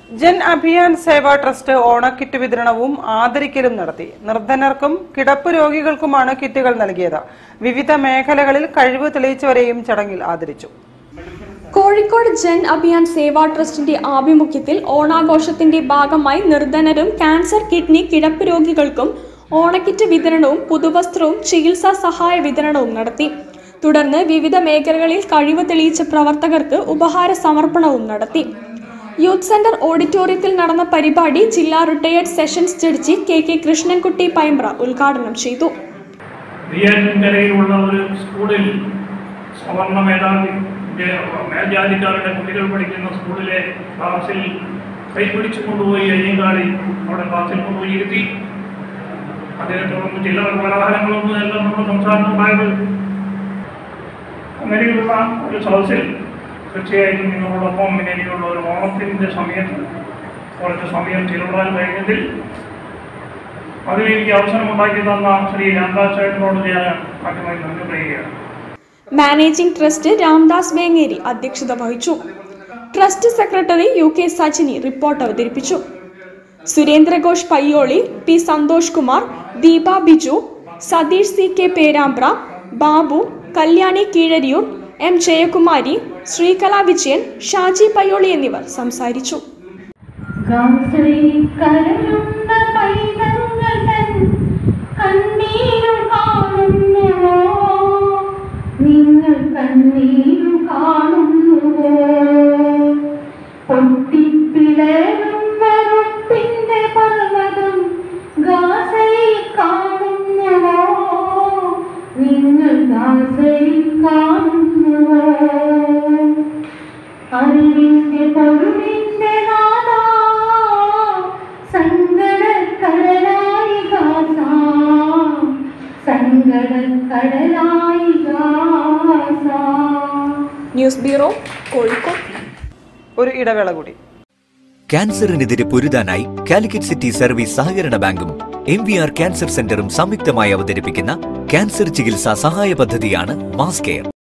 ജൻ അഭിയാൻ സേവാ trust ഓണക്കിറ്റ് വിതരണവും ആദരിക്കലും നടത്തി നിർധനർക്കും കിടപ്പ് രോഗികൾക്കുമാണ് കിറ്റുകൾ നൽകിയത് വിവിധ മേഖലകളിൽ കഴിവ് തെളിയിച്ചവരെയും ചടങ്ങിൽ ആദരിച്ചു കോഴിക്കോട് ജൻ അഭിയാൻ സേവാ ട്രസ്റ്റിന്റെ ആഭിമുഖ്യത്തിൽ ഓണാഘോഷത്തിന്റെ ഭാഗമായി നിർധനരും ക്യാൻസർ കിഡ്നി കിടപ്പ് രോഗികൾക്കും ഓണക്കിറ്റ് വിതരണവും പുതുവസ്ത്രവും ചികിത്സാ സഹായ വിതരണവും നടത്തി തുടർന്ന് വിവിധ മേഖലകളിൽ കഴിവ് തെളിയിച്ച പ്രവർത്തകർക്ക് ഉപഹാര സമർപ്പണവും നടത്തി യൂത്ത് സെന്റർ ഓഡിറ്റോറിയത്തിൽ നടന്ന പരിപാടി ജില്ലാ retired sessions judge K K Krishnankutty Paimbra ഉദ്ഘാടനം ചെയ്തു റിയാറ്റിൻകരയിലുള്ള ഒരു സ്കൂളിൽ സവർണ മേധാവി മേൽജാതിക്കാരുടെ കുട്ടികൾ പഠിക്കുന്ന സ്കൂളിലെ ക്ലാസ്സിൽ കൈപിടിച്ചു കൊണ്ടുപോയി അയ്യങ്കാളി അവിടെ ക്ലാസ്സിൽ കൊണ്ടുപോയി ഇരുത്തി അതിനെ തുടർന്ന് ചില പലഹാരങ്ങളൊന്നും എല്ലാം നമ്മൾ സംസാരമുണ്ടായത് അങ്ങനെയുള്ള ഒരു സദസ്സിൽ തീർച്ചയായും നിങ്ങളോടൊപ്പം ഇങ്ങനെയുള്ള ഒരു ഓണത്തിൻ്റെ സമയത്ത് കുറച്ച് സമയം ചിലവിടാൻ കഴിഞ്ഞതിൽ അതിന് എനിക്ക് അവസരമുണ്ടാക്കി തന്ന ശ്രീ രാംദാസ് ചേട്ടനോട് ഞാൻ ആദ്യമായി നന്ദി പറയുകയാണ് മാനേജിംഗ് ട്രസ്റ്റ് രാംദാസ് വേങ്ങേരി അധ്യക്ഷത വഹിച്ചു trust secretary U K Sajini report അവതരിപ്പിച്ചു Surendraghosh Payyoli P Santhosh Kumar Deepa Biju Sathish C K Perambra Babu Kalyani Keezhariyur M Jayakumari Sreekala Vijayan Shaji Payyoli എന്നിവർ സംസാരിച്ചു കരയുന്ന പൈതങ്ങൾ തൻ കണ്ണീരു കാണുന്നുവോ നിങ്ങൾ കണ്ണീരു കാണുന്നുവോ പൊട്ടിപ്പിളരുന്ന റുപ്പിന്റെ പർവ്വതം ഗാസയിൽ കാണുന്നുവോ നിങ്ങൾ ഗാസയിൽ കാണുന്നുവോ അറിവിന്റെ പൊരുളിന്റെ നാദാ സങ്കടക്കടലായി ഗാസ സങ്കടക്കടലായി ഗാസ ന്യൂസ് ബ്യൂറോ കോഴിക്കോട് ഒരു ഇടവേള കൂടി ക്യാൻസറിനെതിരെ പൊരുതാനായി കാലിക്കറ്റ് സിറ്റി സർവീസ് സഹകരണ ബാങ്കും എം വി ആർ ക്യാൻസർ സെന്ററും സംയുക്തമായി അവതരിപ്പിക്കുന്ന ക്യാൻസർ ചികിത്സാ സഹായ പദ്ധതിയാണ് മാസ് കെയർ